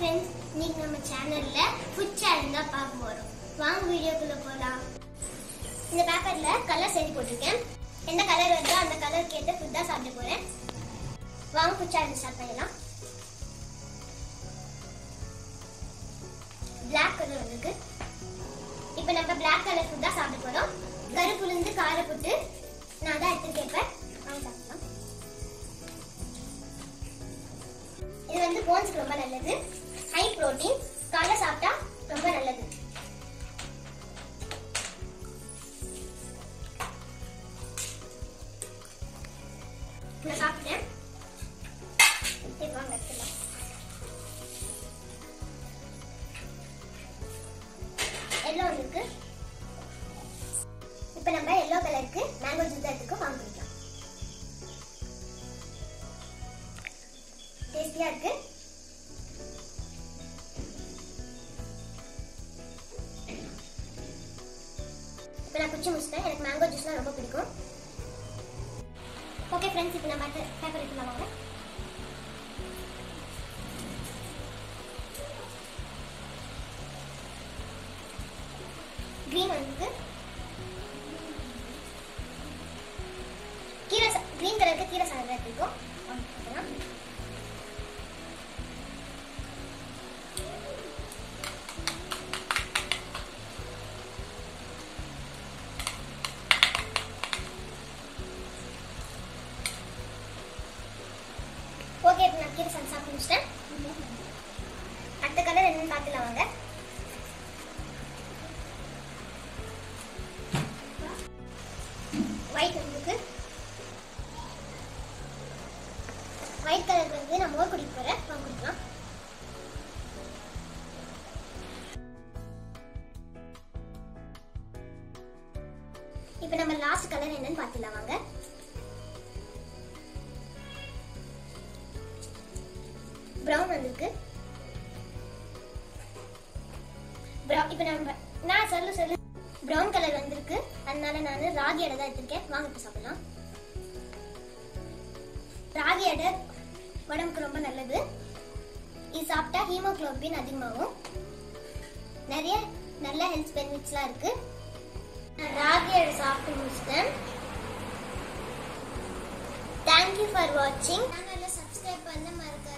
Friends இன்னைக்கு நம்ம சேனல்ல ஃபுட் சேலஞ்ச் தான் பார்க்க போறோம் வாங்க வீடியோக்குள்ள போலாம் இந்த பேப்பர்ல கலர் எழுதி போட்டிருக்கேன் எந்த கலர் வருதோ அந்த கலர் கேட்டு ஃபுட் தான் சாப்பிட போறேன் வாங்க ஃபுட் சேலஞ்ச் ஸ்டார்ட் பண்ணலாம் Black கலர் வந்திருக்கு இப்போ நம்ம Black கலர் ஃபுட் தான் சாப்பிட போறோம் கருப்புலேருந்து காரை போட்டு நான் தான் எடுத்து கேட்பேன் வாங்க சாப்பிடலாம் இது வந்து போன்ஸ்க்கு ரொம்ப நல்லது ஹை புரோட்டீன் காலை சாப்பிட்டா ரொம்ப நல்லது நான் சாப்பிட்டேன் இப்போ வாங்க எடுத்துக்கலாம் எல்லோ இருக்கு இப்போ நம்ம எல்லோ கலருக்கு மேங்கோ ஜூஸ் எடுத்துக்கோ வாங்க குடிக்கலாம் டேஸ்டியா இருக்கு இப்போ நான் குச்சி முடிச்சிட்டேன் எனக்கு மேங்கோ ஜூஸ்லாம் ரொம்ப பிடிக்கும் ஓகே ஃப்ரெண்ட்ஸ் இப்போ நம்ம பேப்பர் எடுத்துலாம் வாங்க க்ரீன் வந்து கீரை க்ரீன் கலருக்கு கீரை சாதம் பிடிக்கும் வாங்க, பார்க்கலாம். ஓகே இப்போ நான் கீரை சாதம் சாப்பிட்டு முடிச்சிட்டேன் அடுத்த கலர் என்னன்னு பார்த்துலாம் வாங்க ஒயிட் வந்துருக்கு ஒயிட் கலர் வந்து நான் மோர் குடிக்க போறேன் வாங்க குடிக்கலாம் இப்போ நம்ம லாஸ்ட் கலர் என்னன்னு பார்த்துலாம் வாங்க பிரவுன் வந்திருக்கு brown- இப்போ நம்ம நான் சொல்லு சொல்லு பிரவுன் கலர் வந்திருக்கு அதனால நான் ராகி அடை தான் எடுத்திருக்கேன் வாங்க இப்போ சாப்பிடலாம் ராகி அடை உடம்புக்கு ரொம்ப நல்லது இது சாப்பிட்டா ஹீமோகுளோபின் அதிகமாகும் நிறைய நல்ல ஹெல்த் பெனிஃபிட்ஸ்லாம் இருக்கு நான் ராகி அடை சாப்பிட்டு முடிச்சிட்டேன் தேங்க்யூ ஃபார் வாட்சிங் சேனலை சப்ஸ்கிரைப் பண்ண மறக்க